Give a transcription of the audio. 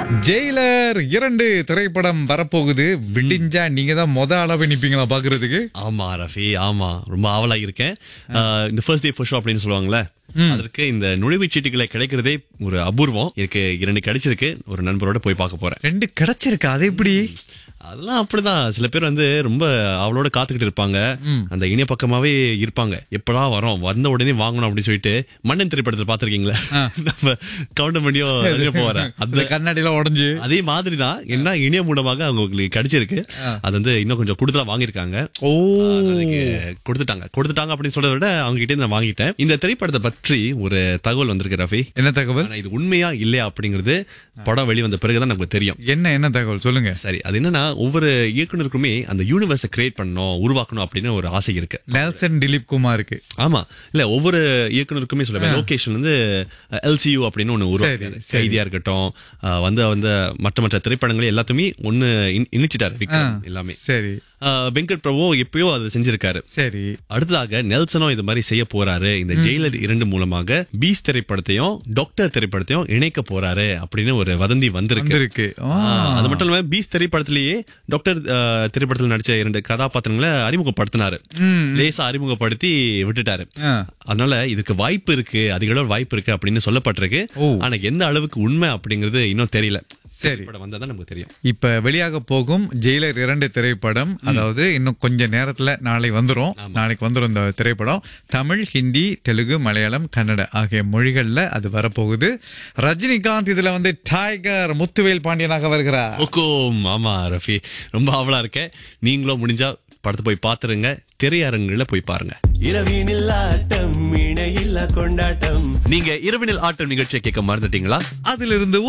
Jailer இரண்டு திரைப்படம் வரப்போகுது விடிஞ்சா நீங்க தான் மொத அளவு நிப்பீங்களா பாக்குறதுக்கு ஆமா ரஃபி ஆமா ரொம்ப ஆவலா இருக்கேன் ஆஹ் இந்த ஃபர்ஸ்ட் டே ஃபர்ஸ்ட் ஷோ அப்படின்னு சொல்லுவாங்கல்ல அதற்கு இந்த நுழைவுச் சீட்டுகளை கிடைக்கிறதே ஒரு அபூர்வம் எனக்கு இரண்டு கிடைச்சிருக்கு ஒரு நண்பரோட போய் பார்க்க போறேன் ரெண்டு கிடைச்சிருக்கு அது எப்படி அதெல்லாம் அப்படிதான் சில பேர் வந்து ரொம்ப அவளோட காத்துக்கிட்டு இருப்பாங்க அந்த இணைய பக்கமாவே இருப்பாங்க எப்படா வரோம் வந்த உடனே வாங்கணும் அப்படின்னு சொல்லிட்டு மன்னன் திரைப்படத்தில் பாத்திருக்கீங்களா நம்ம கவுண்ட முடியும் போறேன் அந்த அந்த கண்ணாடி எல்லாம் உடஞ்சு அதே மாதிரி தான் என்ன இணைய மூலமாக அவங்களுக்கு கிடைச்சிருக்கு அது வந்து இன்னும் கொஞ்சம் கூடுதலா வாங்கியிருக்காங்க ஓ அதுக்கு கொடுத்துட்டாங்க கொடுத்துட்டாங்க அப்படின்னு சொல்றதை விட அவங்க கிட்ட நான் வாங்கிட்டேன் இந்த திரைப்படத்தை பற்றி ஒரு தகவல் வந்திருக்கு ரஃபி என்ன தகவல் ஆனா இது உண்மையா இல்லையா அப்படிங்கிறது படம் வெளிவந்த பிறகுதான் நமக்கு தெரியும் என்ன என்ன தகவல் சொல்லுங்க சரி அது என்னன்னா ஒவ்வொரு இயக்குனருக்குமே அந்த யூனிவர்ஸை கிரியேட் பண்ணணும் உருவாக்கணும் அப்படின்னு ஒரு ஆசை இருக்கு நெல்சன் திலீப் குமாருக்கு ஆமா இல்ல ஒவ்வொரு இயக்குனருக்குமே சொல்லுவேன் லோகேஷன் வந்து எல்சியூ அப்படின்னு ஒண்ணு உருவாக்கினாரு சரி. கைதியா இருக்கட்டும் அஹ் வந்து வந்து மற்ற மற்ற திரைப்படங்களை எல்லாத்தையுமே ஒண்ணு இன்- இணைச்சிட்டாரு விக்ரம் எல்லாமே சரி அஹ் வெங்கட் பிரபு எப்பயோ அதை செஞ்சிருக்காரு சரி அடுத்ததாக நெல்சனும் இது மாதிரி செய்ய போறாரு இந்த ஜெயிலர் இரண்டு மூலமாக பீஸ் திரைப்படத்தையும் டாக்டர் திரைப்படத்தையும் இணைக்க போறாரு அப்படின்னு ஒரு வதந்தி வந்திருக்கு வந்திருக்கு ஆ. ஆஹ், அது மட்டும் இல்லாம பீஸ் திரைப்படத்திலேயே டாக்டர் அஹ், திரைப்படத்தில் நடிச்ச இரண்டு கதாபாத்திரங்களை அறிமுகப்படுத்தினாரு லேசா அறிமுகப்படுத்தி விட்டுட்டாரு ஆ. அதனால இதுக்கு வாய்ப்பு இருக்கு அதிக அளவு வாய்ப்பு இருக்கு அப்படின்னு சொல்லப்பட்டிருக்கு ஓ. ஆனா எந்த அளவுக்கு உண்மை அப்படிங்கிறது இன்னும் தெரியல சரி. திரைப்படம் வந்தாதான் நமக்கு தெரியும் இப்ப வெளியாக போகும் ஜெயிலர் இரண்டு திரைப்படம் அதாவது இன்னும் கொஞ்ச நேரத்துல நாளை வந்துரும் நாளைக்கு வந்துரும் இந்த திரைப்படம் தமிழ் ஹிந்தி தெலுங்கு மலையாளம் கன்னட ஆகிய மொழிகள்ல அது வரப்போகுது ரஜினிகாந்த் இதுல வந்து டைகர் முத்துவேல் பாண்டியனாக வருகிறார் ஹுக்கும் ஆமா ரஃபி ரொம்ப ஆவலா இருக்கேன் நீங்களும் முடிஞ்சா படத்தை போய் பாத்துருங்க திரையரங்குல போய் பாருங்க இரவினில் ஆட்டம் இணையில்லா கொண்டாட்டம் நீங்க இரவினில் ஆட்டம் நிகழ்ச்சியை கேட்க மறந்துட்டீங்களா அதிலிருந்து